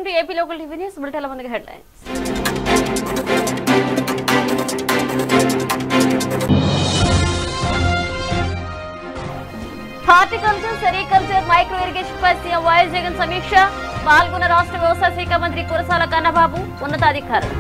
To AP local TV news బులెటిన్ల ముందుగా headlines horticulture sericulture micro irrigation పై CM YS Jagan సమీక్ష పాల్గొన్న రాష్ట్ర వ్యవసాయ శాఖ మంత్రి కురసాల కన్నబాబు ఉన్నతాధికారులు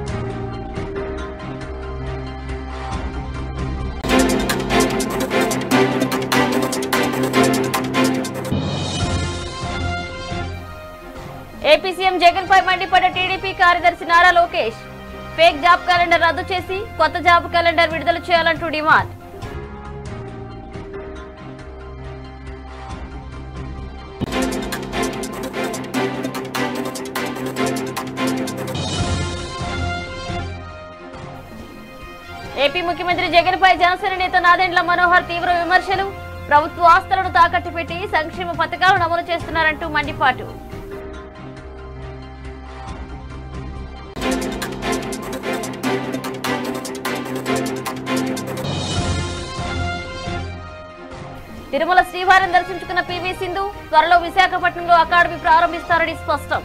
ఏపీ సీఎం జగన్ పై మండిపడ్డ టీడీపీ కార్యదర్శి Nara Lokesh fake job calendar రద్దు చేసి కొత్త జాబ్ క్యాలెండర్ విడుదల చేయాలంటూ డిమాండ్ ఏపీ ముఖ్యమంత్రి జగన్ పై జనసేన నేత నాదెండ్ల మనోహర్ తీవ్ర విమర్శలు ప్రభుత్వ ఆస్తులను తాకట్టు పెట్టి సంక్షేమ పథకాలను అమలు చేస్తున్నారంటూ మండిపాటు తిరుమల శ్రీవారిని దర్శించుకున్న పివి సింధు త్వరలో విశాఖపట్నంలో అకాడమీ ప్రారంభిస్తారని స్పష్టం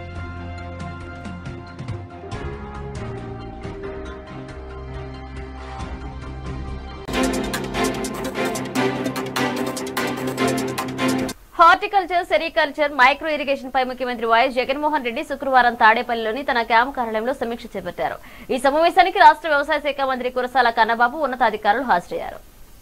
హార్టికల్చర్ సెరికల్చర్ మైక్రో ఇరిగేషన్ పై ముఖ్యమంత్రి వైఎస్ జగన్మోహన్ రెడ్డి శుక్రవారం తాడేపల్లిలోని తన క్యాంపు కార్యాలయంలో సమీక్ష చేపట్టారు ఈ సమావేశానికి రాష్ట్ర వ్యవసాయ శాఖ మంత్రి కురసాల కన్నబాబు ఉన్నతాధికారులు హాజరయ్యారు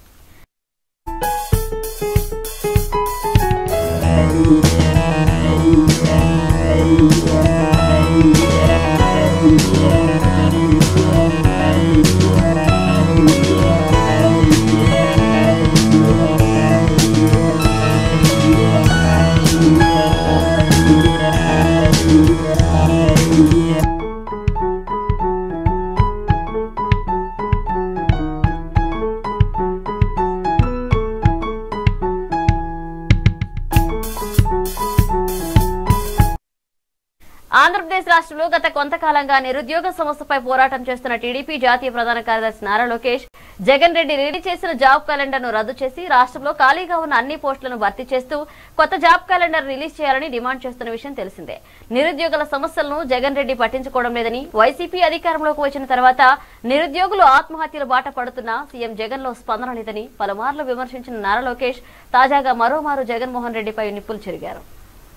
ఆంధ్రప్రదేశ్ రాష్ట్రంలో గత కొంతకాలంగా నిరుద్యోగ సమస్యపై పోరాటం చేస్తున్న టీడీపీ జాతీయ ప్రధాన కార్యదర్శి నారా లోకేష్ జగన్ రెడ్డి రిలీజ్ చేసిన జాబ్ క్యాలెండర్ ను రద్దు చేసి రాష్ట్రంలో ఖాళీగా ఉన్న అన్ని పోస్టులను భర్తీ చేస్తూ కొత్త జాబ్ క్యాలెండర్ రిలీజ్ చేయాలని డిమాండ్ చేస్తున్న విషయం తెలిసిందే నిరుద్యోగుల సమస్యలను జగన్ రెడ్డి పట్టించుకోవడం లేదని వైసీపీ అధికారంలోకి వచ్చిన తర్వాత నిరుద్యోగులు ఆత్మహత్యల బాట పడుతున్నా సీఎం జగన్ లో స్పందన లేదని పలుమార్లు విమర్శించిన నారా లోకేష్ తాజాగా మరోమారు జగన్మోహన్ రెడ్డిపై నిప్పులు చెరిగారు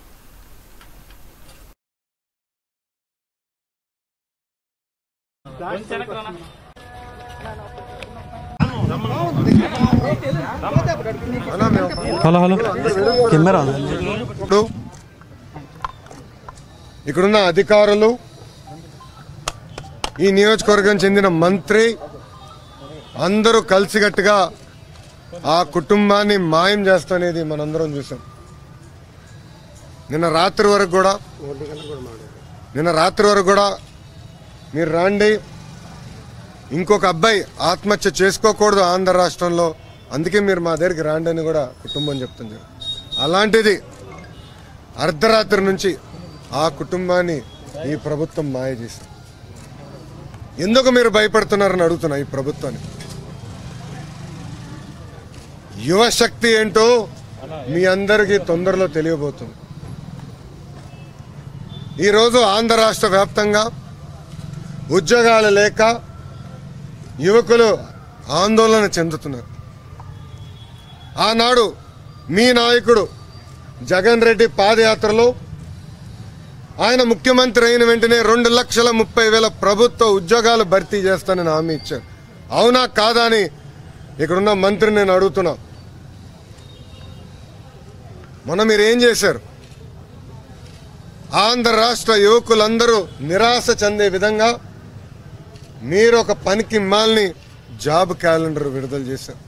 హలో హలో కెమెరా ఇప్పుడు ఇక్కడున్న అధికారులు ఈ నియోజకవర్గం చెందిన మంత్రి అందరూ కలిసికట్టుగా ఆ కుటుంబాన్ని మాయం చేస్తానేది మనందరం చూసాం నిన్న రాత్రి వరకు కూడా నిన్న రాత్రి వరకు కూడా మీరు రాండి ఇంకొక అబ్బాయి ఆత్మహత్య చేసుకోకూడదు ఆంధ్ర రాష్ట్రంలో అందుకే మీరు మా దగ్గరికి రాండి అని కూడా కుటుంబం చెప్తుంది అలాంటిది అర్ధరాత్రి నుంచి ఆ కుటుంబాన్ని ఈ ప్రభుత్వం మాయ చేసింది ఎందుకు మీరు భయపడుతున్నారని అడుగుతున్నా ఈ ప్రభుత్వాన్ని యువశక్తి ఏంటో మీ అందరికీ తొందరలో తెలియబోతుంది ఈరోజు ఆంధ్ర రాష్ట్ర వ్యాప్తంగా ఉద్యోగాలు లేక యువకులు ఆందోళన చెందుతున్నారు ఆనాడు మీ నాయకుడు జగన్ రెడ్డి పాదయాత్రలో ఆయన ముఖ్యమంత్రి అయిన వెంటనే రెండు లక్షల ముప్పై వేల ప్రభుత్వ ఉద్యోగాలు భర్తీ చేస్తానని హామీ ఇచ్చారు అవునా కాదా అని ఇక్కడున్న మంత్రి నేను అడుగుతున్నా మొన్న మీరు ఏం చేశారు ఆంధ్ర రాష్ట్ర యువకులందరూ నిరాశ చెందే విధంగా మీరు ఒక పనికి మాల్ని జాబ్ క్యాలెండర్ విడుదల చేశారు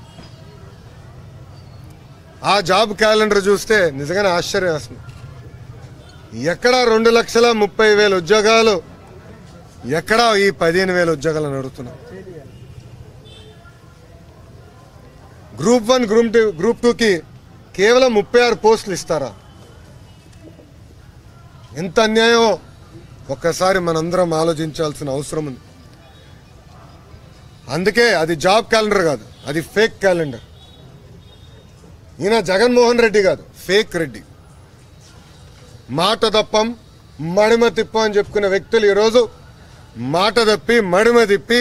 ఆ జాబ్ క్యాలెండర్ చూస్తే నిజంగానే ఆశ్చర్యం వేస్తుంది ఎక్కడా రెండు లక్షల ముప్పై వేల ఉద్యోగాలు ఎక్కడా ఈ పదిహేను వేల ఉద్యోగాలు నడుస్తున్నాయి group one group two group టూకి కేవలం ముప్పై ఆరు పోస్టులు ఇస్తారా ఎంత అన్యాయం ఒక్కసారి మనందరం ఆలోచించాల్సిన అవసరం ఉంది అందుకే అది జాబ్ క్యాలెండర్ కాదు అది ఫేక్ క్యాలెండర్ ఈయన జగన్మోహన్ రెడ్డి కాదు ఫేక్ రెడ్డి మాట తప్పం మడిమ తిప్పు అని చెప్పుకునే వ్యక్తులు ఈరోజు మాట తప్పి మడిమ తిప్పి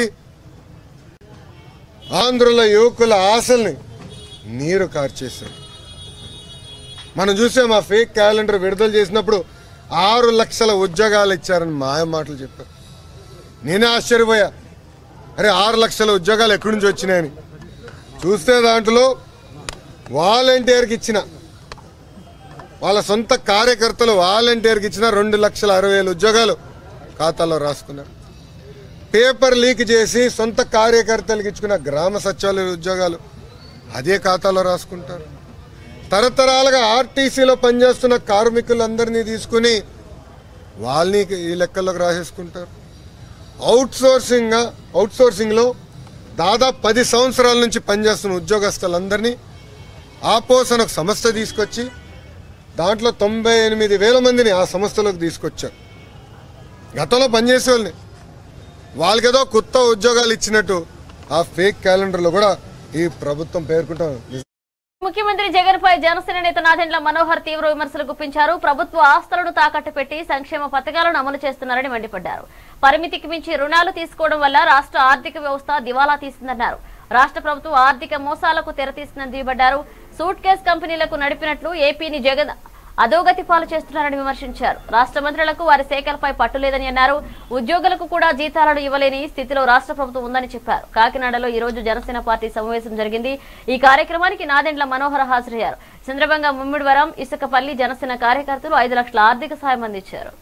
ఆంధ్రుల యువకుల ఆశల్ని నీరు కార్చేశారు మనం చూసాం ఆ ఫేక్ క్యాలెండర్ విడుదల చేసినప్పుడు ఆరు లక్షల ఉద్యోగాలు ఇచ్చారని మాయ మాటలు చెప్పారు నేనే ఆశ్చర్యపోయా అరే ఆరు లక్షల ఉద్యోగాలు ఎక్కడి నుంచి వచ్చినాయని చూస్తే దాంట్లో వాలంటీర్కి ఇచ్చిన వాళ్ళ సొంత కార్యకర్తలు వాలంటీర్కి ఇచ్చిన రెండు లక్షల అరవై వేల ఉద్యోగాలు ఖాతాలో రాసుకున్నారు పేపర్ లీక్ చేసి సొంత కార్యకర్తలకు ఇచ్చుకున్న గ్రామ సచివాలయ ఉద్యోగాలు అదే ఖాతాలో రాసుకుంటారు తరతరాలుగా ఆర్టీసీలో పనిచేస్తున్న కార్మికులందరినీ తీసుకుని వాళ్ళని ఈ లెక్కల్లోకి రాసేసుకుంటారు అవుట్ సోర్సింగ్ అవుట్ సోర్సింగ్లో దాదాపు పది సంవత్సరాల నుంచి పనిచేస్తున్న ఉద్యోగస్తులందరినీ ఆపోస్ అని ఒక సంస్థ తీసుకొచ్చి దాంట్లో తొంభై ఎనిమిది వేల మందిని ఆ సంస్థలోకి తీసుకొచ్చారు గతంలో పనిచేసే వాళ్ళని వాళ్ళకేదో కొత్త ఉద్యోగాలు ఇచ్చినట్టు ఆ ఫేక్ క్యాలెండర్లో కూడా ఈ ప్రభుత్వం పేర్కొంటాం ముఖ్యమంత్రి జగన్ పై జనసేన నేత నాదెండ్ల మనోహర్ తీవ్ర విమర్శలు గుప్పించారు ప్రభుత్వ ఆస్తులను తాకట్టు పెట్టి సంక్షేమ పథకాలను అమలు చేస్తున్నారని మండిపడ్డారు పరిమితికి మించి రుణాలు తీసుకోవడం వల్ల రాష్ట్ర ఆర్థిక వ్యవస్థ దివాలా తీసిందన్నారు రాష్ట్ర ప్రభుత్వం ఆర్థిక మోసాలకు తెరతీసిందని దుయ్యబడ్డారు సూట్ కేస్ కంపెనీలకు నడిపినట్లు ఏపీని జగన్ అధోగతి పాలు చేస్తున్నారని విమర్శించారు రాష్ట్ర మంత్రులకు వారి శాఖలపై పట్టు లేదని అన్నారు ఉద్యోగులకు కూడా జీతాలను ఇవ్వలేని స్థితిలో రాష్ట్ర ప్రభుత్వం ఉందని చెప్పారు కాకినాడలో ఈ రోజు జనసేన పార్టీ సమావేశం జరిగింది ఈ కార్యక్రమానికి నాదెండ్ల మనోహర హాజరయ్యారు చంద్రబంగ ముమ్మిడివరం ఇసుకపల్లి జనసేన కార్యకర్తలు ఐదు లక్షల ఆర్థిక సాయం అందించారు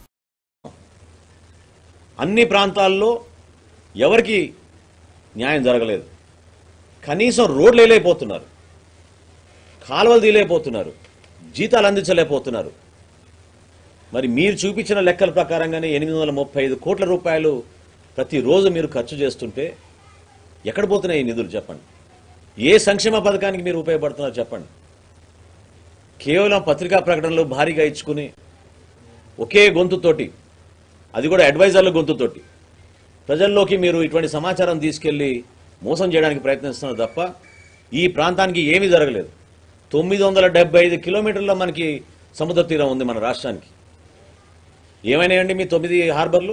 అన్ని ప్రాంతాల్లో ఎవరికి న్యాయం జరగలేదు కనీసం రోడ్లు వేయలేకపోతున్నారు కాలువలు తీయలేకపోతున్నారు జీతాలు అందించలేకపోతున్నారు మరి మీరు చూపించిన లెక్కల ప్రకారంగానే ఎనిమిది వందల ముప్పై ఐదు కోట్ల రూపాయలు ప్రతిరోజు మీరు ఖర్చు చేస్తుంటే ఎక్కడ పోతున్నాయి ఈ నిధులు చెప్పండి ఏ సంక్షేమ పథకానికి మీరు ఉపయోగపడుతున్నారు చెప్పండి కేవలం పత్రికా ప్రకటనలు భారీగా ఇచ్చుకుని ఒకే గొంతుతోటి అది కూడా అడ్వైజర్ల గొంతుతోటి ప్రజల్లోకి మీరు ఇటువంటి సమాచారం తీసుకెళ్లి మోసం చేయడానికి ప్రయత్నిస్తున్నారు తప్ప ఈ ప్రాంతానికి ఏమీ జరగలేదు తొమ్మిది వందల డెబ్బై ఐదు కిలోమీటర్ల మనకి సముద్ర తీరం ఉంది మన రాష్ట్రానికి ఏమైనాయండి మీ తొమ్మిది హార్బర్లు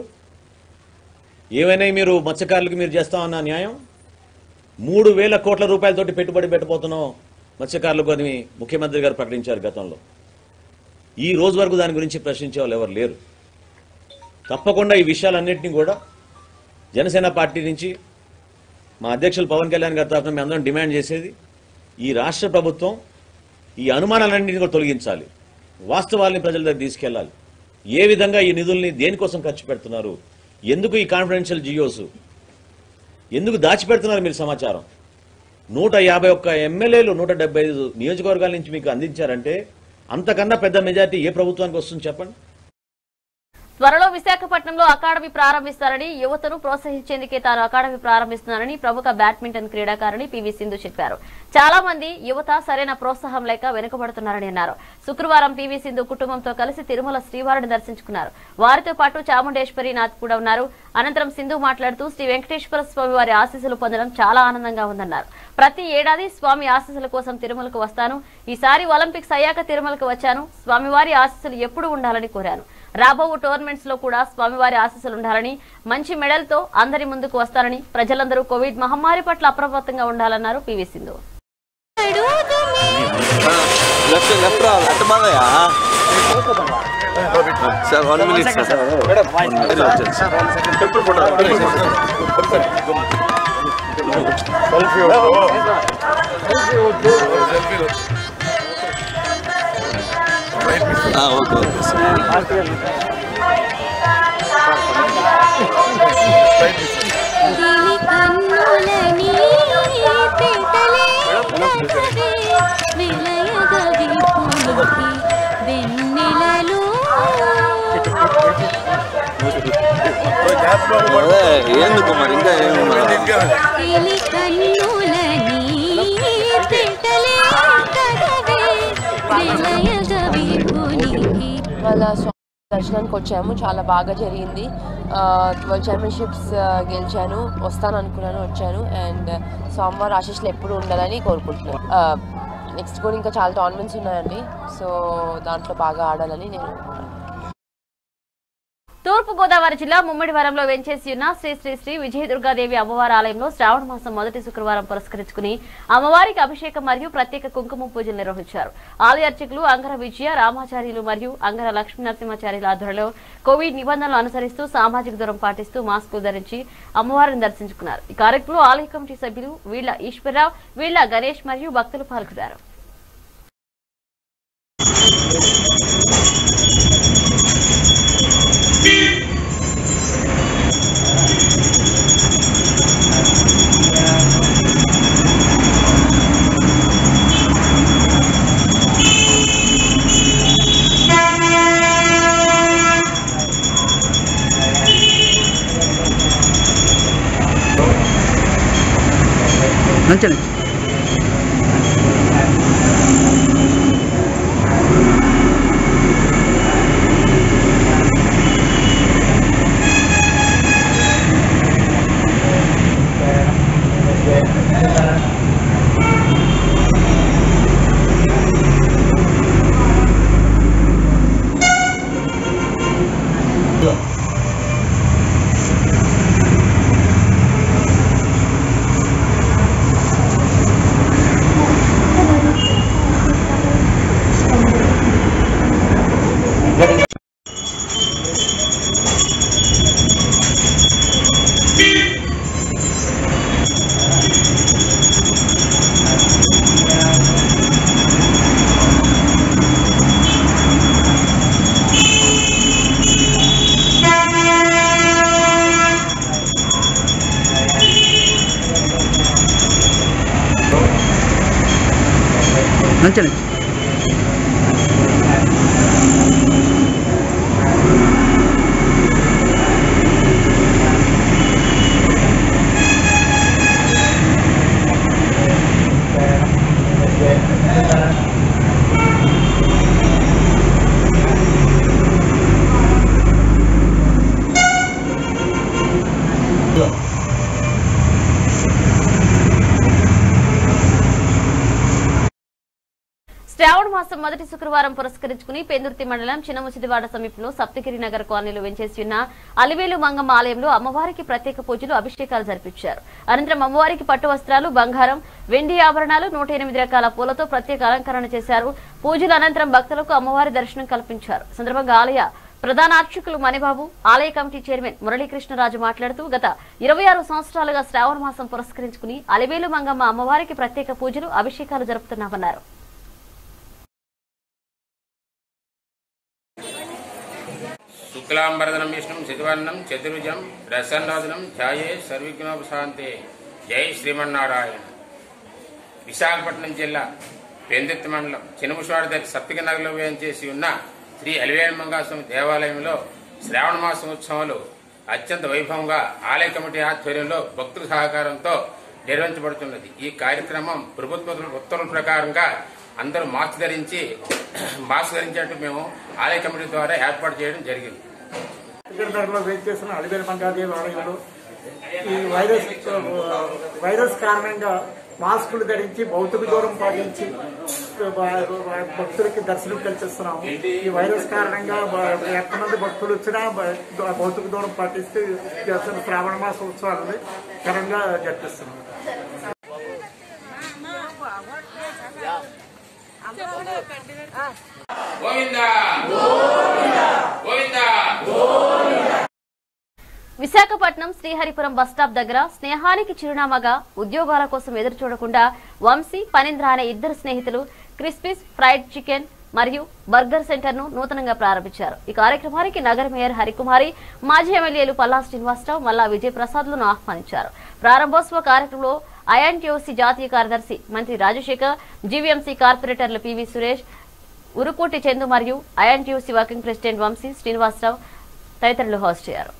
ఏమైనాయి మీరు మత్స్యకారులకు మీరు చేస్తామన్న న్యాయం మూడు వేల కోట్ల రూపాయలతోటి పెట్టుబడి పెట్టబోతున్నాం మత్స్యకారులకు అని ముఖ్యమంత్రి గారు ప్రకటించారు గతంలో ఈ రోజు వరకు దాని గురించి ప్రశ్నించే వాళ్ళు ఎవరు లేరు తప్పకుండా ఈ విషయాలన్నింటినీ కూడా జనసేన పార్టీ నుంచి మా అధ్యక్షులు పవన్ కళ్యాణ్ గారి తరఫున మేము అందరం డిమాండ్ చేసేది ఈ రాష్ట్ర ప్రభుత్వం ఈ అనుమానాలన్నింటినీ కూడా తొలగించాలి వాస్తవాల్ని ప్రజల దగ్గర తీసుకెళ్లాలి ఏ విధంగా ఈ నిధుల్ని దేనికోసం ఖర్చు పెడుతున్నారు ఎందుకు ఈ కాన్ఫిడెన్షియల్ జియోస్ ఎందుకు దాచిపెడుతున్నారు మీరు సమాచారం నూట యాభై ఒక్క ఎమ్మెల్యేలు నూట డెబ్బై ఐదు నియోజకవర్గాల నుంచి మీకు అందించారంటే అంతకన్నా పెద్ద మెజార్టీ ఏ ప్రభుత్వానికి వస్తుంది చెప్పండి త్వరలో విశాఖపట్నంలో అకాడమీ ప్రారంభిస్తారని యువతను ప్రోత్సహించేందుకే తాను అకాడమీ ప్రారంభిస్తున్నానని ప్రముఖ బ్యాడ్మింటన్ క్రీడాకారిణి పివి సింధు చెప్పారు చాలా మంది యువత సరైన ప్రోత్సాహం లేక వెనుకబడుతున్నారని అన్నారు శుక్రవారం పివి సింధు కుటుంబంతో కలిసి తిరుమల శ్రీవారిని దర్శించుకున్నారు వారితో పాటు చాముండేశ్వరి నాథ్ కూడా ఉన్నారు అనంతరం సింధు మాట్లాడుతూ శ్రీ వెంకటేశ్వర స్వామి వారి ఆశీస్సులు పొందడం చాలా ఆనందంగా ఉందన్నారు ప్రతి ఏడాది స్వామి ఆశీస్సుల కోసం తిరుమలకు వస్తాను ఈసారి ఒలింపిక్స్ అయ్యాక తిరుమలకు వచ్చాను స్వామివారి ఆశీస్సులు ఎప్పుడు ఉండాలని కోరాను రాబో టోర్నమెంట్స్ లో కూడా స్వామివారి ఆశీస్సులు ఉండాలని మంచి మెడల్తో అందరి ముందుకు వస్తారని ప్రజలందరూ కోవిడ్ మహమ్మారి పట్ల అప్రమత్తంగా ఉండాలన్నారు పివి సింధు లెఫ్ట్ లెఫ్ట్ రావాలి అట్ట బాగా సార్ వన్ మినిట్ సార్ వచ్చాను సార్ ఆ, ఓకే ఓకే సార్ దిలి కన్నులని పెట్టలే కదవే విలయగ విపులకి వెన్నెలలు అదే ఎందుకు మరి ఇంకా ఏమి మరి? దిలి కన్నులని పెట్టలే కదవే విలయగ విపులకి వాళ్ళ స్వామి దర్శనానికి వచ్చాము చాలా బాగా జరిగింది వరల్డ్ ఛాంపియన్షిప్స్ గెలిచాను వస్తాను అనుకున్నాను వచ్చాను అండ్ స్వామివారి ఆశీస్సులు ఎప్పుడు ఉండాలని కోరుకుంటున్నాను నెక్స్ట్ కూడా ఇంకా చాలా టోర్నమెంట్స్ ఉన్నాయండి సో దాంట్లో బాగా ఆడాలని నేను తూర్పు గోదావరి జిల్లా ముమ్మిడివరంలో వెంచేసి ఉన్న శ్రీ శ్రీ శ్రీ విజయదుర్గాదేవి అమ్మవారి ఆలయంలో శ్రావణ మాసం మొదటి శుక్రవారం పురస్కరించుకుని అమ్మవారికి అభిషేకం మరియు ప్రత్యేక కుంకుమ పూజలు నిర్వహించారు ఆలయ అర్చకులు అంగర విజయ రామాచార్యులు మరియు అంగర లక్ష్మీ నరసింహాచార్యుల ఆధ్వర్యంలో కోవిడ్ నిబంధనలు అనుసరిస్తూ సామాజిక దూరం పాటిస్తూ మాస్కులు ధరించి అమ్మవారిని దర్శించుకున్నారు ఈ కార్యక్రమంలో ఆలయ కమిటీ సభ్యులు వీళ్ల ఈశ్వరరావు వీళ్ల గణేష్ మరియు భక్తులు పాల్గొన్నారు శ్రావణ మాసం మొదటి శుక్రవారం పురస్కరించుకుని పెందుర్తి మండలం చిన్నముచిదివాడ సమీపంలో సప్తగిరి నగర్ కాలనీలో వెంచేసి ఉన్న అలివేలు మంగమ్మ ఆలయంలో అమ్మవారికి ప్రత్యేక పూజలు అభిషేకాలు జరిపించారు అనంతరం అమ్మవారికి పట్టు వస్త్రాలు బంగారం వెండి ఆభరణాలు నూట ఎనిమిది రకాల పూలతో ప్రత్యేక అలంకరణ చేశారు పూజల అనంతరం భక్తులకు అమ్మవారి దర్శనం కల్పించారు ఈ సందర్భంగా ఆలయ ప్రధాన అర్చకులు మణిబాబు ఆలయ కమిటీ చైర్మన్ మురళీకృష్ణరాజు మాట్లాడుతూ గత ఇరవై ఆరు సంవత్సరాలుగా శ్రావణ మాసం పురస్కరించుకుని అలివేలు మంగమ్మ అమ్మవారికి ప్రత్యేక పూజలు అభిషేకాలు జరుపుతున్నామన్నారు శుక్లాంబరదనం విష్ణుం శిశువర్ణం చతుర్భుజం ప్రసన్నవదనం ధ్యాయే సర్విఘ్నోపశాంతే జై శ్రీమన్నారాయణ విశాఖపట్నం జిల్లా పెందుర్తి మండలం చినుముషవాడ దగ్గర సప్తిక నగర్లో వేయించేసి ఉన్న శ్రీ అలివేలు మంగాస్వామి దేవాలయంలో శ్రావణ మాసం ఉత్సవాలు అత్యంత వైభవంగా ఆలయ కమిటీ ఆధ్వర్యంలో భక్తుల సహకారంతో నిర్వహించబడుతున్నది ఈ కార్యక్రమం ప్రభుత్వ ఉత్తర్వుల ప్రకారంగా అందరూ మాస్క్ ధరించి మాస్క్ ధరించేట్టు మేము ఆలయ కమిటీ ద్వారా ఏర్పాటు చేయడం జరిగింది సికింద్రాబాద్లో వెయిట్ చేస్తున్న అలివేలు మంగాదేవి ఆలయంలో ఈ వైరస్ వైరస్ కారణంగా మాస్కులు ధరించి భౌతిక దూరం పాటించి భక్తులకి దర్శనం కల్పిస్తున్నాము ఈ వైరస్ కారణంగా ఎంతమంది భక్తులు వచ్చినా భ- భౌతిక దూరం పాటిస్తూ చేస్తున్న శ్రావణ మాస ఉత్సవాలని ఘనంగా జరిపిస్తున్నాం గోవిందా గోవిందా విశాఖపట్నం శ్రీహరిపురం బస్టాప్ దగ్గర స్నేహానికి చిరునామాగా ఉద్యోగాల కోసం ఎదురు చూడకుండా వంశీ పనింద్ర అనే ఇద్దరు స్నేహితులు క్రిస్పీస్ ఫ్రైడ్ చికెన్ మరియు బర్గర్ సెంటర్ ను నూతనంగా ప్రారంభించారు ఈ కార్యక్రమానికి నగర మేయర్ హరికుమారి మాజీ ఎమ్మెల్యేలు పల్లా శ్రీనివాసరావు మల్లా విజయ్ ప్రసాద్ లను ఆహ్వానించారు ప్రారంభోత్సవ కార్యక్రమంలో ఐఎన్టీఓసీ జాతీయ కార్యదర్శి మంత్రి Rajasekhar GVMC corporators PV Suresh Urukoti Chandu మరియు INTUC working president Vamsi Srinivasarao తదితరులు హోస్ట్ చేశారు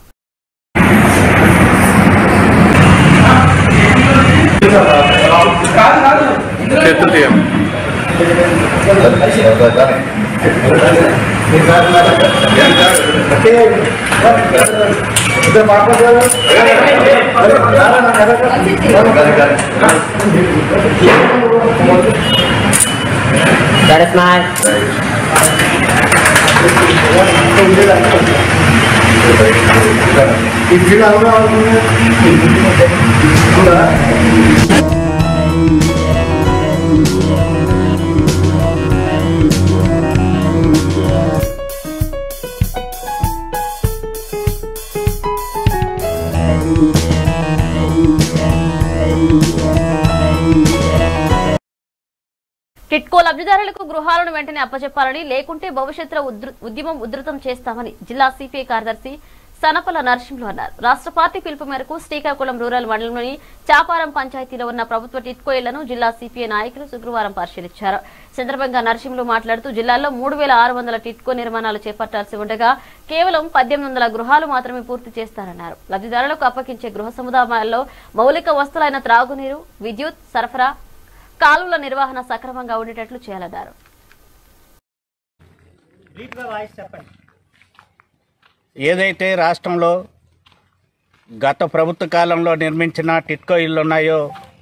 That is my టిట్కో లబ్ధిదారులకు గృహాలను వెంటనే అప్పచెప్పాలని లేకుంటే భవిష్యత్తులో ఉధృ- ఉద్యమం ఉధృతం చేస్తామని జిల్లా సిపిఐ కార్యదర్శి సనపల నరసింహులు అన్నారు రాష్ట్ర పార్టీ పిలుపు మేరకు శ్రీకాకుళం రూరల్ మండలంలోని చాపారం పంచాయతీలో ఉన్న ప్రభుత్వ టిట్కో ఇళ్లను జిల్లా సిపిఐ నాయకులు శుక్రవారం పరిశీలించారు సందర్భంగా నరసింహులు మాట్లాడుతూ జిల్లాలో మూడు వేల ఆరు వందల టిట్కో నిర్మాణాలు చేపట్టాల్సి ఉండగా కేవలం పద్దెనిమిది వందల గృహాలు మాత్రమే పూర్తి చేస్తారన్నారు లబ్ధిదారులకు అప్పగించే గృహ సముదాయాల్లో మౌలిక వస్తువులైన త్రాగునీరు విద్యుత్ సరఫరా కాలువల నిర్వహణ సక్రమంగా ఉండేటట్లు చేయాలన్నారు ఏదైతే రాష్ట్రంలో గత ప్రభుత్వ కాలంలో నిర్మించిన టిట్కో ఇళ్ళు ఉన్నాయో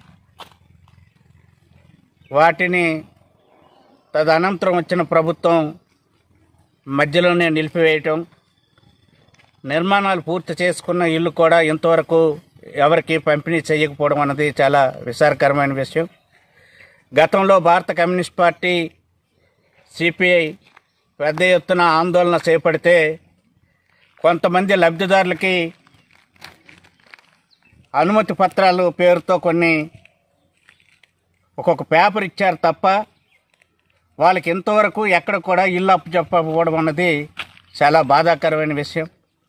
వాటిని తదనంతరం వచ్చిన ప్రభుత్వం మధ్యలోనే నిలిపివేయటం నిర్మాణాలు పూర్తి చేసుకున్న ఇల్లు కూడా ఇంతవరకు ఎవరికి పంపిణీ చేయకపోవడం అన్నది చాలా విచారకరమైన విషయం గతంలో భారత కమ్యూనిస్ట్ పార్టీ సిపిఐ పెద్ద ఎత్తున ఆందోళన చేపడితే కొంతమంది లబ్ధిదారులకి అనుమతి పత్రాలు పేరుతో కొన్ని ఒక్కొక్క పేపర్ ఇచ్చారు తప్ప వాళ్ళకి ఇంతవరకు ఎక్కడ కూడా ఇల్లు అప్పు చెప్పకపోవడం అన్నది చాలా బాధాకరమైన విషయం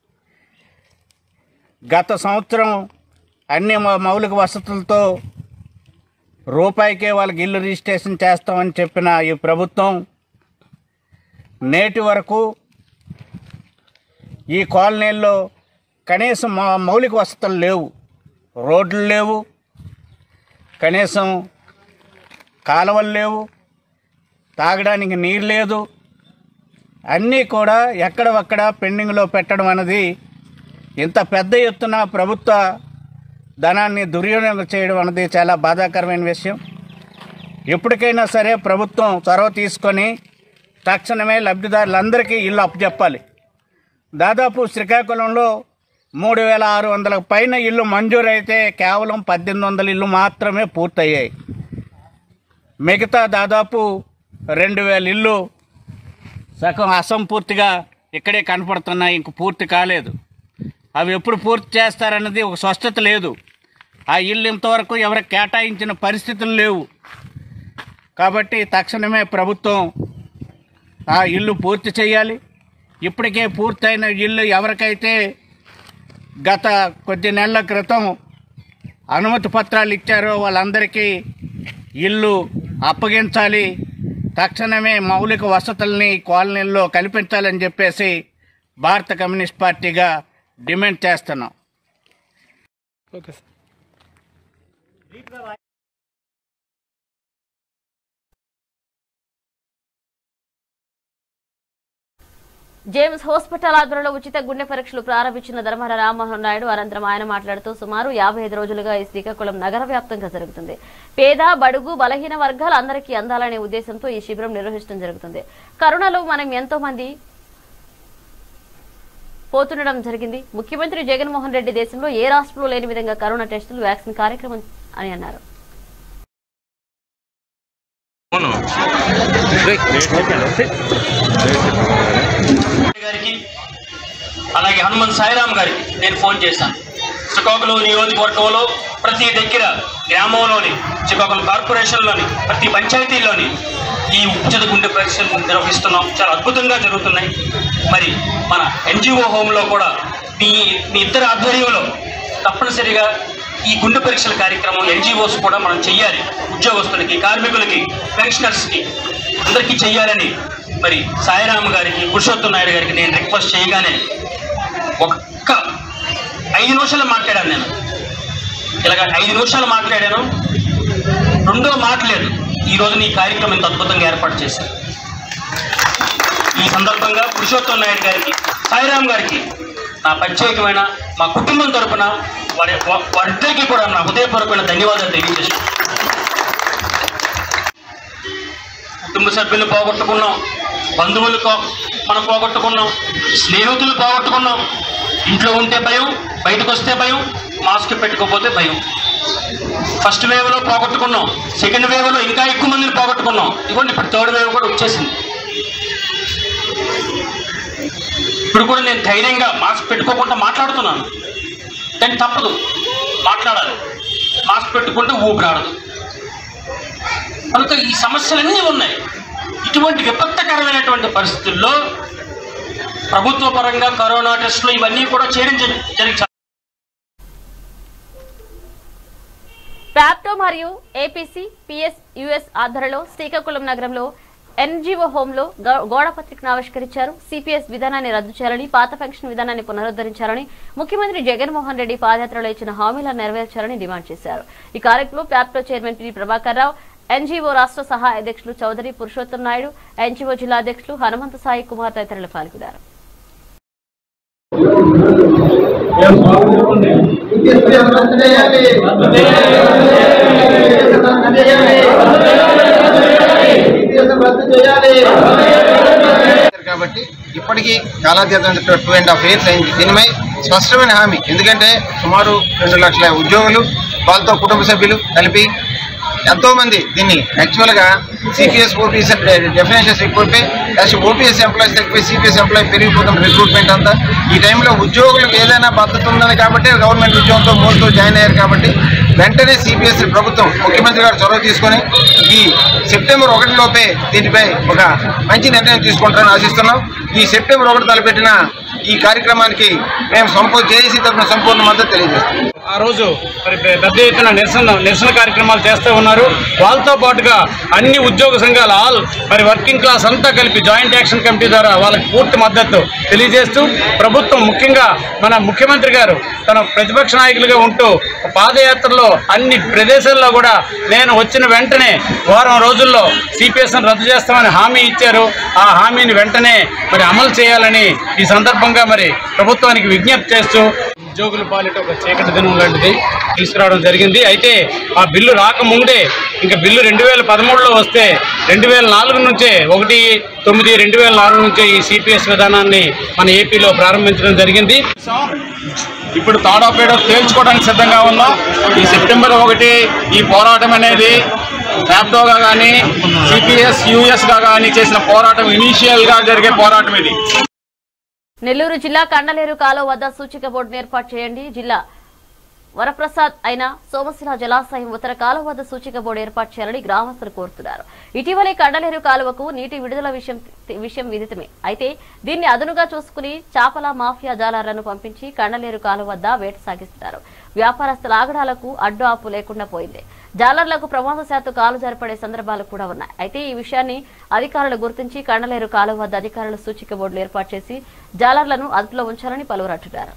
గత సంవత్సరం అన్ని మౌ- మౌలిక వసతులతో రూపాయికే వాళ్ళకి ఇల్లు రిజిస్ట్రేషన్ చేస్తామని చెప్పిన ఈ ప్రభుత్వం నేటి వరకు ఈ కాలనీల్లో కనీసం మా- మౌలిక వసతులు లేవు రోడ్లు లేవు కనీసం కాలువలు లేవు తాగడానికి నీరు లేదు అన్నీ కూడా ఎక్కడవక్కడ పెండింగ్లో పెట్టడం అనేది ఇంత పెద్ద ఎత్తున ప్రభుత్వ ధనాన్ని దుర్వినియోగం చేయడం అనేది చాలా బాధాకరమైన విషయం ఎప్పటికైనా సరే ప్రభుత్వం చొరవ తీసుకొని తక్షణమే లబ్ధిదారులందరికీ ఇల్లు అప్పచెప్పాలి దాదాపు శ్రీకాకుళంలో మూడు వేల ఆరు వందల పైన ఇల్లు మంజూరైతే కేవలం పద్దెనిమిది వందల ఇల్లు మాత్రమే పూర్తయ్యాయి మిగతా దాదాపు రెండు వేల ఇల్లు సగం అసంపూర్తిగా ఇక్కడే కనపడుతున్నాయి ఇంక పూర్తి కాలేదు అవి ఎప్పుడు పూర్తి చేస్తారన్నది ఒక స్పష్టత లేదు ఆ ఇల్లు ఇంతవరకు ఎవరికి కేటాయించిన పరిస్థితులు లేవు కాబట్టి తక్షణమే ప్రభుత్వం ఆ ఇల్లు పూర్తి చేయాలి ఇప్పటికే పూర్తయిన ఇల్లు ఎవరికైతే గత కొద్ది నెలల క్రితం అనుమతి పత్రాలు ఇచ్చారో వాళ్ళందరికీ ఇల్లు అప్పగించాలి తక్షణమే మౌలిక వసతుల్ని కాలనీల్లో కల్పించాలని చెప్పేసి భారత కమ్యూనిస్ట్ పార్టీగా డిమాండ్ చేస్తున్నాం ఓకే సార్ జేమ్స్ హాస్పిటల్ ఆధ్వర్యంలో ఉచిత గుండె పరీక్షలు ప్రారంభించిన ధర్మార రామ్మోహన్ నాయుడు అనంతరం ఆయన మాట్లాడుతూ సుమారు యాభై ఐదు రోజులుగా ఈ శ్రీకాకుళం నగర వ్యాప్తంగా జరుగుతుంది పేద బడుగు బలహీన వర్గాలు అందరికీ అందాలనే ఉద్దేశంతో ఈ శిబిరం నిర్వహించడం జరుగుతుంది కరోనాలో మనం ఎంతో మంది పోతుండడం జరిగింది ముఖ్యమంత్రి జగన్మోహన్ రెడ్డి దేశంలో ఏ రాష్ట్రంలో లేని విధంగా కరోనా టెస్టులు వ్యాక్సిన్ కార్యక్రమం అని అన్నారు గారికి అలాగే హనుమంత్ సాయిరామ్ గారికి నేను ఫోన్ చేశాను శ్రీకాకుళం నియోజకవర్గంలో ప్రతి దగ్గర గ్రామంలోని శ్రీకాకుళం కార్పొరేషన్లోని ప్రతి పంచాయతీలోని ఈ ఉచిత గుండె పరీక్షలు నిర్వహిస్తున్నాం చాలా అద్భుతంగా జరుగుతున్నాయి మరి మన ఎన్జిఓ హోమ్లో కూడా మీ మీ ఇద్దరు ఆధ్వర్యంలో తప్పనిసరిగా ఈ గుండె పరీక్షల కార్యక్రమం ఎన్జిఓస్ కూడా మనం చెయ్యాలి ఉద్యోగస్తులకి కార్మికులకి పెన్షనర్స్కి అందరికీ చెయ్యాలని మరి సాయిరామ్ గారికి పురుషోత్తం నాయుడు గారికి నేను రిక్వెస్ట్ చేయగానే ఒక్క ఐదు నిమిషాలు మాట్లాడాను నేను ఇలాగ ఐదు నిమిషాలు మాట్లాడాను రెండో మాట లేదు ఈ రోజు నీ కార్యక్రమం ఇంత అద్భుతంగా ఏర్పాటు చేశారు ఈ సందర్భంగా పురుషోత్తం నాయుడు గారికి సాయిరామ్ గారికి నా ప్రత్యేకమైన మా కుటుంబం తరపున వారి వా- వారిద్దరికీ కూడా నా హృదయపూర్వకమైన ధన్యవాదాలు తెలియజేస్తున్నాను కుటుంబ సభ్యులు పోగొట్టుకున్నాం బంధువులు కో- మనం పోగొట్టుకున్నాం స్నేహితులు పోగొట్టుకున్నాం ఇంట్లో ఉంటే భయం బయటకు వస్తే భయం మాస్క్ పెట్టుకోకపోతే భయం ఫస్ట్ వేవ్ లో పోగొట్టుకున్నాం సెకండ్ వేవ్ లో ఇంకా ఎక్కువ మందిని పోగొట్టుకున్నాం ఇదిగోండి ఇప్పుడు థర్డ్ వేవ్ కూడా వచ్చేసింది ఇప్పుడు కూడా నేను ధైర్యంగా మాస్క్ పెట్టుకోకుండా మాట్లాడుతున్నాను కానీ తప్పదు మాట్లాడాలి మాస్క్ పెట్టుకుంటే ఊపిరాడదు కనుక ఈ సమస్యలన్నీ ఉన్నాయి ఇటువంటి విపత్తకరమైనటువంటి పరిస్థితుల్లో ప్రభుత్వ పరంగా కరోనా టెస్టులు ఇవన్నీ కూడా చేయడం జరి- జరిగి ప్యాప్టో మరియు ఏపీసీ పిఎస్ యుఎస్ ఆధ్వర్యంలో శ్రీకాకుళం నగరంలో ఎన్జీఓ హోంలో గో- గోడ పత్రికను ఆవిష్కరించారు సిపిఎస్ విధానాన్ని రద్దు చేయాలని పాత పెన్షన్ విధానాన్ని పునరుద్ధరించాలని ముఖ్యమంత్రి జగన్మోహన్ రెడ్డి పాదయాత్రలో ఇచ్చిన హామీలను నెరవేర్చాలని డిమాండ్ చేశారు ఈ కార్యక్రమంలో ప్యాప్టో chairman P Prabhakar Rao NGO రాష్ట్ర సహాయ అధ్యక్షులు చౌదరి పురుషోత్తం నాయుడు ఎన్జీఓ జిల్లా అధ్యక్షులు హనుమంత సాయి కుమార్ తదితరులు పాల్గొన్నారు కాబట్టి ఇప్పటికీ కాలాతీతం టూ అండ్ హాఫ్ ఇయర్స్ అయింది దీనిపై స్పష్టమైన హామీ ఎందుకంటే సుమారు రెండు లక్షల ఉద్యోగులు వాళ్ళతో కుటుంబ సభ్యులు కలిపి ఎంతో మంది దీన్ని యాక్చువల్గా సిపిఎస్ ఓపీఎస్ డెఫినేషన్స్ ఎక్కువైపోయి నెక్స్ట్ ఓపీఎస్ ఎంప్లాయీస్ తగ్గిపోయి సిపిఎస్ ఎంప్లాయీ పెరిగిపోతుంది రిక్రూట్మెంట్ అంతా ఈ టైంలో ఉద్యోగులకు ఏదైనా భద్రత ఉందని కాబట్టి గవర్నమెంట్ ఉద్యోగంతో మోస్తూ జాయిన్ అయ్యారు కాబట్టి వెంటనే సిపిఎస్ ప్రభుత్వం ముఖ్యమంత్రి గారు చొరవ తీసుకొని ఈ సెప్టెంబర్ ఒకటి లోపే దీనిపై ఒక మంచి నిర్ణయం తీసుకుంటారని ఆశిస్తున్నాం ఈ సెప్టెంబర్ ఒకటి తలపెట్టిన ఈ కార్యక్రమానికి మేము సంపూ జేఏసీ తరఫున సంపూర్ణ మద్దతు తెలియజేస్తాం ఆ రోజు మరి పె- పెద్ద ఎత్తున నిరసన నిరసన కార్యక్రమాలు చేస్తూ ఉన్నారు వాళ్ళతో పాటుగా అన్ని ఉద్యోగ సంఘాలు ఆల్ మరి వర్కింగ్ క్లాస్ అంతా కలిపి జాయింట్ యాక్షన్ కమిటీ ద్వారా వాళ్ళకి పూర్తి మద్దతు తెలియజేస్తూ ప్రభుత్వం ముఖ్యంగా మన ముఖ్యమంత్రి గారు తన ప్రతిపక్ష నాయకులుగా ఉంటూ పాదయాత్రలో అన్ని ప్రదేశాల్లో కూడా నేను వచ్చిన వెంటనే వారం రోజుల్లో సిపిఎస్ను రద్దు చేస్తామని హామీ ఇచ్చారు ఆ హామీని వెంటనే మరి అమలు చేయాలని ఈ సందర్భంగా మరి ప్రభుత్వానికి విజ్ఞప్తి చేస్తూ ఉద్యోగుల పాలిట ఒక చీకటి దినం లాంటిది తీసుకురావడం జరిగింది అయితే ఆ బిల్లు రాకముందే ఇంకా బిల్లు రెండు వేల పదమూడులో వస్తే రెండు వేల నాలుగు నుంచే ఒకటి తొమ్మిది రెండు వేల నాలుగు నుంచే ఈ సిపిఎస్ విధానాన్ని మన ఏపీలో ప్రారంభించడం జరిగింది ఇప్పుడు తాడాపేడ తేల్చుకోవడానికి సిద్ధంగా ఉన్నాం ఈ సెప్టెంబర్ ఒకటి ఈ పోరాటం అనేది ల్యాప్టాప్గా కానీ సిపిఎస్ యూఎస్గా కానీ చేసిన పోరాటం ఇనీషియల్గా జరిగే పోరాటం ఇది నెల్లూరు జిల్లా కండలేరు కాలువ వద్ద సూచిక బోర్డును ఏర్పాటు చేయండి జిల్లా వరప్రసాద్ అయిన సోమశిల జలాశయం ఉత్తర కాలువ వద్ద సూచిక బోర్డు ఏర్పాటు చేయాలని గ్రామస్తులు కోరుతున్నారు ఇటీవలే కండలేరు కాలువకు నీటి విడుదల విషయం విషయం విదితమే అయితే దీన్ని అదునుగా చూసుకుని చాపల మాఫియా జాలాలను పంపించి కండలేరు కాలువ వద్ద వేట సాగిస్తున్నారు వ్యాపారస్తుల ఆగడాలకు అడ్డు ఆపు లేకుండా పోయింది జాలర్లకు ప్రమాదశాత్తు కాలు జారిపడే సందర్భాలు కూడా ఉన్నాయి అయితే ఈ విషయాన్ని అధికారులు గుర్తించి కండలేరు కాలువ వద్ద అధికారులు సూచిక బోర్డులు ఏర్పాటు చేసి జాలర్లను అదుపులో ఉంచాలని పలువురు అంటున్నారు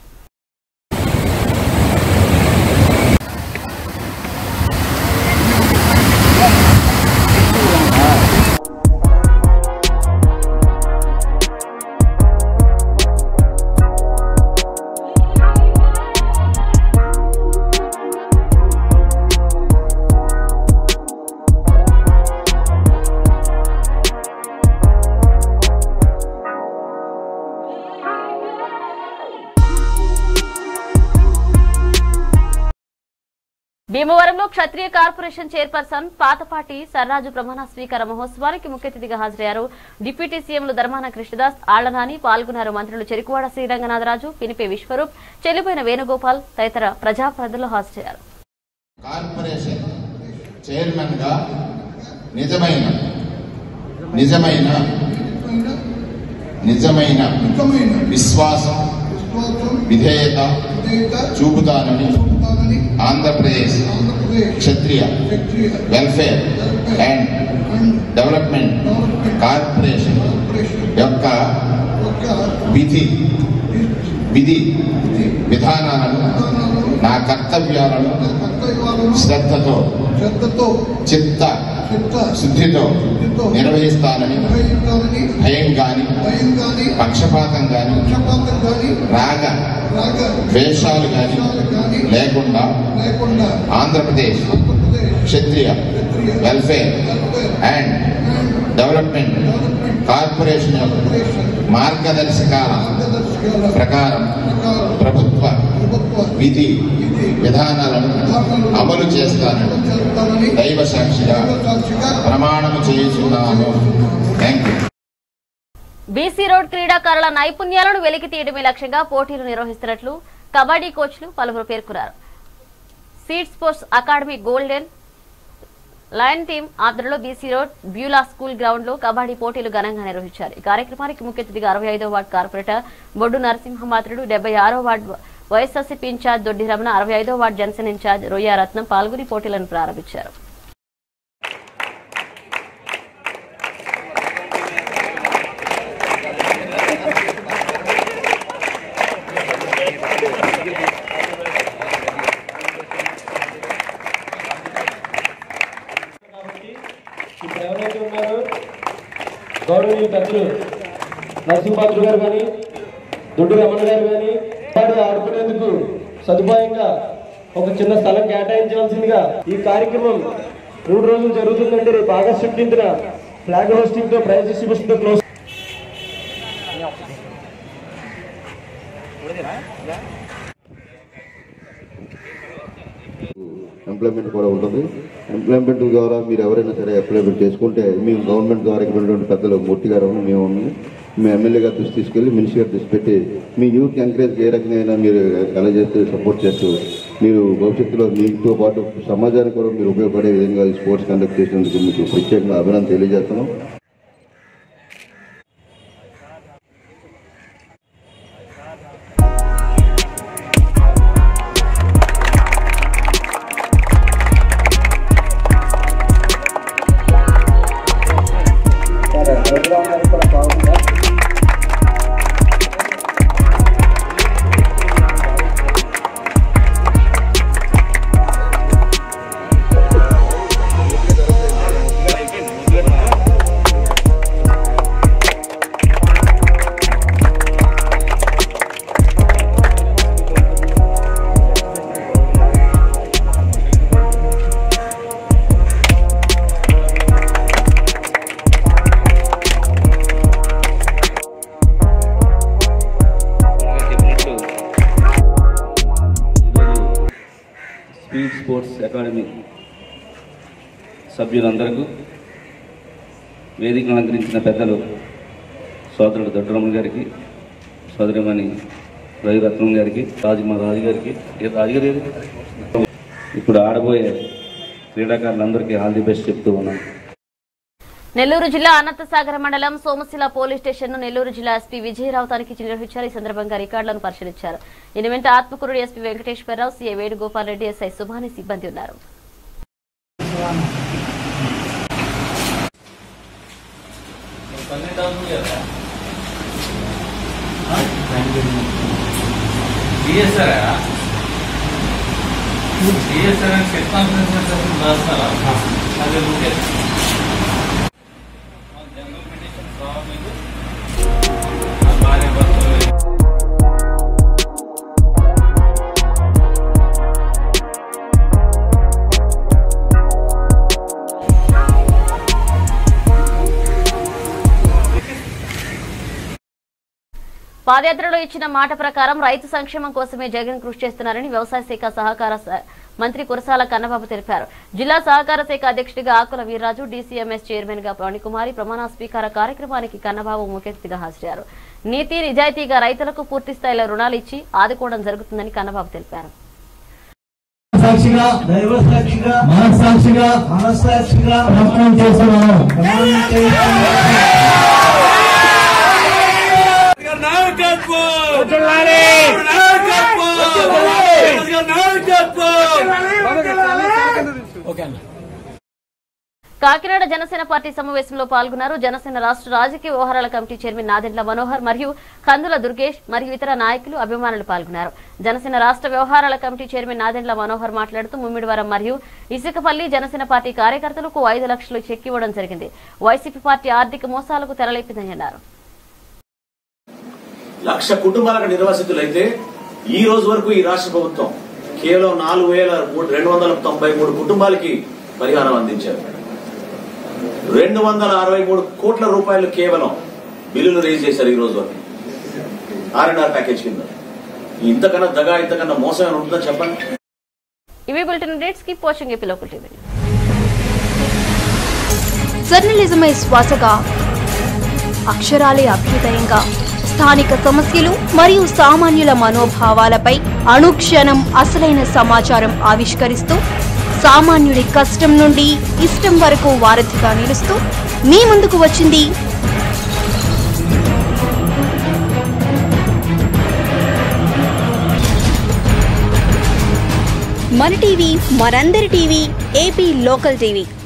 భీమవరంలో క్షత్రియ కార్పొరేషన్ చైర్పర్సన్ పాతపాటి సర్రాజు ప్రమాణ స్వీకార మహోత్సవానికి ముఖ్య అతిథిగా హాజరయ్యారు డిప్యూటీ సీఎంలు ధర్మాన కృష్ణదాస్ ఆళ్లనాని పాల్గొన్నారు మంత్రులు చెరుకువాడ శ్రీరంగనాథరాజు పినిపే విశ్వరూప్ చెల్లిపోయిన వేణుగోపాల్ తదితర ప్రజాప్రతినిధులు హాజరయ్యారు కార్పొరేషన్ చైర్మన్ గా నిజమైన నిజమైన నిజమైన విశ్వాసం విధేయత చూపుతానని Andhra Pradesh Kshatriya welfare and development corporation యొక్క విధి విధి విధానాలను నా కర్తవ్యాలను శ్రద్ధతో చిత్త శుద్ధితో నిర్వహిస్తానని భయం గాని పక్షపాతం గాని రాగ ద్వేషాలు గాని లేకుండా Andhra Pradesh Kshatriya welfare and development corporation యొక్క మార్గదర్శకాల ప్రకారం ప్రభుత్వ విధి విధానాలను అమలు చేస్తానని దైవ సాక్షిగా ప్రమాణము చేయుచున్నాను థ్యాంక్ యూ బీసీ రోడ్ క్రీడాకారుల నైపుణ్యాలను వెలికి తీయడమే లక్ష్యంగా పోటీలు నిర్వహిస్తున్నట్లు కబడ్డీ కోచ్లు పలువురు పేర్కొన్నారు seed sports academy golden lion team ఆధ్వర్యంలో BC road Beulah school ground లో కబడ్డీ పోటీలు ఘనంగా నిర్వహించారు ఈ కార్యక్రమానికి ముఖ్య అతిథిగా అరవై ఐదో వార్డు కార్పొరేటర్ బొడ్డు నరసింహమాత్రుడు డెబ్బై ఆరో వార్డు వైఎస్ఆర్సీపీ ఇన్ఛార్జ్ దొడ్డి రమణ అరవై ఐదో వార్డు జనసేన ఇన్ఛార్జ్ రొయ్యారత్నం పాల్గొని పోటీలను ప్రారంభించారు ఇప్పుడు ఎవరైతే ఉన్నారో గౌరవనీయ పెద్దలు నరసింహాద్రు గారు కానీ దొడ్డు రమణ గారు కానీ వారు ఆడుకునేందుకు సదుపాయంగా ఒక చిన్న స్థలం కేటాయించాల్సిందిగా ఈ కార్యక్రమం మూడు రోజులు జరుగుతుందండి రేపు ఆగస్టు ఫిఫ్టీన్త్న ఫ్లాగ్ హోస్టింగ్ తో ప్రైజ్ డిస్ట్రిబ్యూషన్ తో క్లోజ్ ఎంప్లాయ్మెంట్ కూడా ఉంటుంది ఎంప్లాయ్మెంట్ ద్వారా మీరు ఎవరైనా సరే అప్లైమెంట్ చేసుకుంటే మేము గవర్నమెంట్ ద్వారా ఇక్కడ ఉన్నటువంటి పెద్దలు మూర్తి గారు మేము ఉన్నాము. మీ ఎమ్మెల్యే గారి దృష్టి తీసుకెళ్ళి మినిస్టర్ గారి దృష్టి పెట్టి మీ యూత్ ఎంకరేజ్ ఏ రకంగా మీరు ఎలా చేస్తూ సపోర్ట్ చేస్తూ మీరు భవిష్యత్తులో మీతో పాటు సమాజానికి కూడా మీరు ఉపయోగపడే విధంగా ఈ స్పోర్ట్స్ కండక్ట్ చేసినందుకు మీకు ప్రత్యేకంగా అభినందన తెలియజేస్తున్నాం చెప్పినట్లు స్పీడ్ స్పోర్ట్స్ అకాడమీ సభ్యులందరికీ వేదికను అలంకరించిన పెద్దలు సోదరుడు దొడ్డరమణ గారికి సోదరిమణి రవిరత్నం గారికి రాజు మా రాజు గారికి ఏ రాజు గారు ఏది? ఇప్పుడు ఆడబోయే క్రీడాకారులందరికీ ఆల్ ది బెస్ట్ చెప్తూ ఉన్నాను నెల్లూరు జిల్లా అనంతసాగర మండలం సోమశిల పోలీస్ స్టేషన్ ను నెల్లూరు జిల్లా ఎస్పీ విజయరావు తనిఖీ నిర్వహించారు ఈ సందర్భంగా రికార్డులను పరిశీలించారు ఈయన వెంట ఆత్మకూరుడు SP Venkateswara Rao CI Venugopal Reddy SI Subhani సిబ్బంది ఉన్నారు పాదయాత్రలో ఇచ్చిన మాట ప్రకారం రైతు సంక్షేమం కోసమే జగన్ కృషి చేస్తున్నారని వ్యవసాయ శాఖ సహకార స- మంత్రి కురసాల కన్నబాబు తెలిపారు జిల్లా సహకార శాఖ అధ్యక్షుడిగా ఆకుల వీర్రాజు డీసీఎంఎస్ చైర్మన్ గా ప్రవణికుమారి ప్రమాణ స్వీకార కార్యక్రమానికి కన్నబాబు ముఖ్య అతిథిగా హాజరయ్యారు నీతి నిజాయితీగా రైతులకు పూర్తి స్థాయిలో రుణాలు ఇచ్చి ఆదుకోవడం జరుగుతుందని కన్నబాబు తెలిపారు సాక్షిగా దైవ సాక్షిగా మనస్సాక్షిగా మనస్సాక్షిగా ప్రమాణం చేస్తున్నాను ప్రమాణం కాకినాడ జనసేన పార్టీ సమావేశంలో పాల్గొన్నారు జనసేన రాష్ట్ర రాజకీయ వ్యవహారాల కమిటీ చైర్మన్ నాదెండ్ల మనోహర్ మరియు కందుల దుర్గేష్ మరియు ఇతర నాయకులు అభిమానులు పాల్గొన్నారు జనసేన రాష్ట్ర వ్యవహారాల కమిటీ చైర్మన్ నాదెండ్ల మనోహర్ మాట్లాడుతూ ముమ్మిడివరం మరియు ఇసుకపల్లి జనసేన పార్టీ కార్యకర్తలకు ఐదు లక్షలు చెక్ ఇవ్వడం జరిగింది వైసీపీ పార్టీ ఆర్థిక మోసాలకు తెరలేపిందని అన్నారు లక్ష కుటుంబాలకు నిర్వాసితులైతే ఈ రోజు వరకు ఈ రాష్ట్ర ప్రభుత్వం కేవలం నాలుగు వేల రెండు వందల తొంభై మూడు కుటుంబాలకి పరిహారం అందించారు రెండు వందల అరవై మూడు కోట్ల రూపాయలు కేవలం బిల్లులు రేజ్ చేశారు ఈ రోజు వరకు ఆర్ అండ్ ఆర్ ప్యాకేజ్ కింద ఇంతకన్నా దగా ఇంతకన్నా మోసం ఏమైనా ఉంటుందో చెప్పండి ఇవి bulletin dates keep watching AP local TV జర్నలిజమే శ్వాసగా అక్షరాలే అభ్యుదయంగా స్థానిక సమస్యలు మరియు సామాన్యుల మనోభావాలపై అనుక్షణం అసలైన సమాచారం ఆవిష్కరిస్తూ సామాన్యుడి కష్టం నుండి ఇష్టం వరకు వారధిగా నిలుస్తూ మీ ముందుకు వచ్చింది మన టీవీ మనందరి టీవీ ఏపీ లోకల్ టీవీ